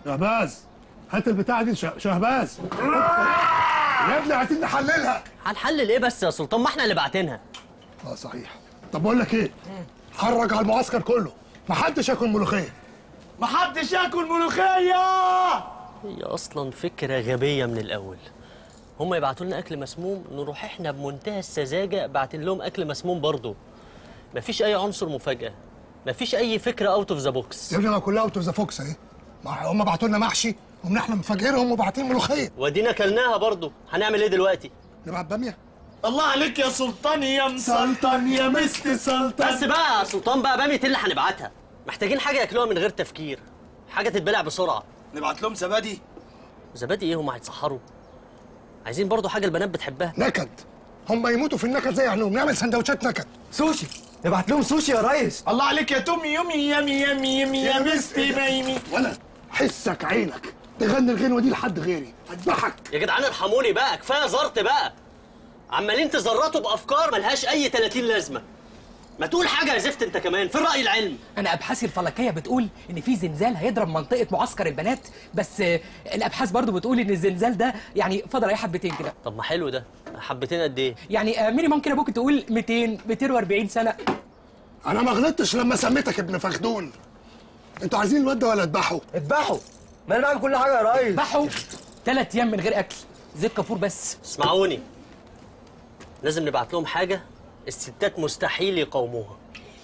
شهباز هات البتاعه دي شه- شهباز يا ابني عايزين نحللها هنحلل ايه بس يا سلطان ما احنا اللي باعتينها اه صحيح طب بقول لك ايه خرج على المعسكر كله محدش ياكل ملوخيه محدش ياكل ملوخيه هي اصلا فكره غبيه من الاول هم يبعتوا لنا اكل مسموم نروح احنا بمنتهى السذاجه باعتين لهم اكل مسموم برضه مفيش اي عنصر مفاجاه مفيش اي فكره اوت اوف ذا بوكس يا ابني ما كلها اوت اوف ذا فوكس اهي ما هم بعتوا لنا محشي ومن احنا مفاجئينهم وباعتين ملوخيه ودينا كلناها برضه هنعمل ايه دلوقتي نبعت باميه الله عليك يا سلطان يا مسلطن يا مست سلطان بس بقى يا سلطان بقى باميه اللي هنبعتها محتاجين حاجه ياكلوها من غير تفكير حاجه تتبلع بسرعه نبعت لهم زبادي زبادي ايه هم هيتسحروا عايزين برضه حاجه البنات بتحبها نكد هم يموتوا في النكد زي احنا نعمل سندوتشات نكد سوشي نبعت لهم سوشي يا ريس الله عليك يا تومي يومي يمي يمي يمي يا مستي بايمي ولا حسك عينك تغني الغنوه دي لحد غيري هتضحك يا جدعان ارحموني بقى كفايه زرط بقى عمالين تزرطوا بافكار ملهاش اي 30 لازمه ما تقول حاجه يا زفت انت كمان في الراي العلمي انا ابحاثي الفلكيه بتقول ان في زلزال هيضرب منطقه معسكر البنات بس آه، الابحاث برضو بتقول ان الزلزال ده يعني فضل اي حبتين كده طب ما حلو ده حبتين قد ايه يعني آه، مينيمم كده ممكن تقول 200 240 سنه انا ما غلطتش لما سميتك ابن فخدون انتوا عايزين الواد ده ولا اذبحه اذبحوا ما انا بعمل كل حاجه يا ريس ضحوا ثلاث ايام من غير اكل زيت كافور بس اسمعوني لازم نبعت لهم حاجه الستات مستحيل يقاوموها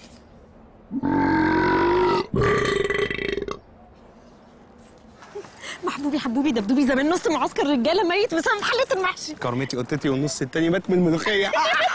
محبوبي حبوبي دبدوبي زمان نص معسكر رجاله ميت بسبب حله المحشي كرمتي قطتي والنص التاني مات من الملوخيه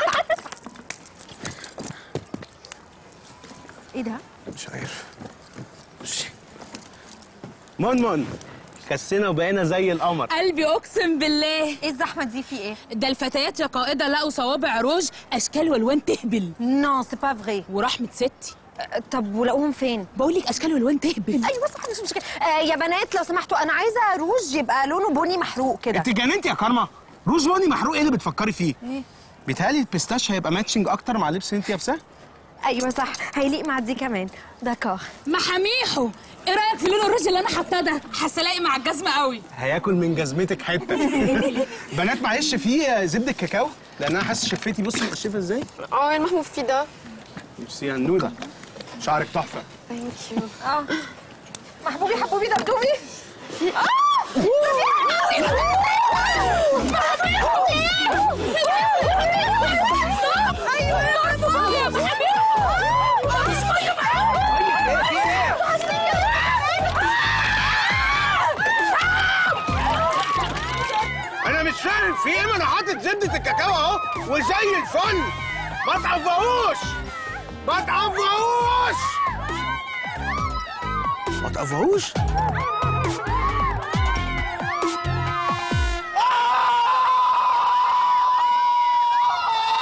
ايه ده؟ مش عارف بصي من من خسينا وبقينا زي القمر قلبي اقسم بالله ايه الزحمه دي في ايه؟ ده الفتيات يا قائده لقوا صوابع روج اشكال والوان تهبل نو سي با فغي ورحمه ستي طب ولقوهم فين؟ بقول لك اشكال والوان تهبل ايوه صح مش مشكله آه يا بنات لو سمحتوا انا عايزه روج يبقى لونه بني محروق كده انت جننتي يا كارما روز باني محروق ايه اللي بتفكري فيه ايه؟ بيتهيألي البيستاش هيبقى ماتشنج اكتر مع لبس انت لابساه ايوه صح هيليق مع دي كمان داكور محاميحو ايه رايك في لون الروج اللي انا حاطاه ده حاسه لايق مع الجزمه قوي هياكل من جزمتك حته بنات معلش في زبده كاكاو لان انا حاسس شفتي بصي مقشفه ازاي اه يا محمود في ده بصي يا نوده شعرك تحفه ثانك يو اه محبوبي حبوبي دبدوبي انا مش فاهم في ايه ما انا حاطط زبده الكاكاو اهو وزي الفل ما تقفوش ما تقفوش ما تقفوش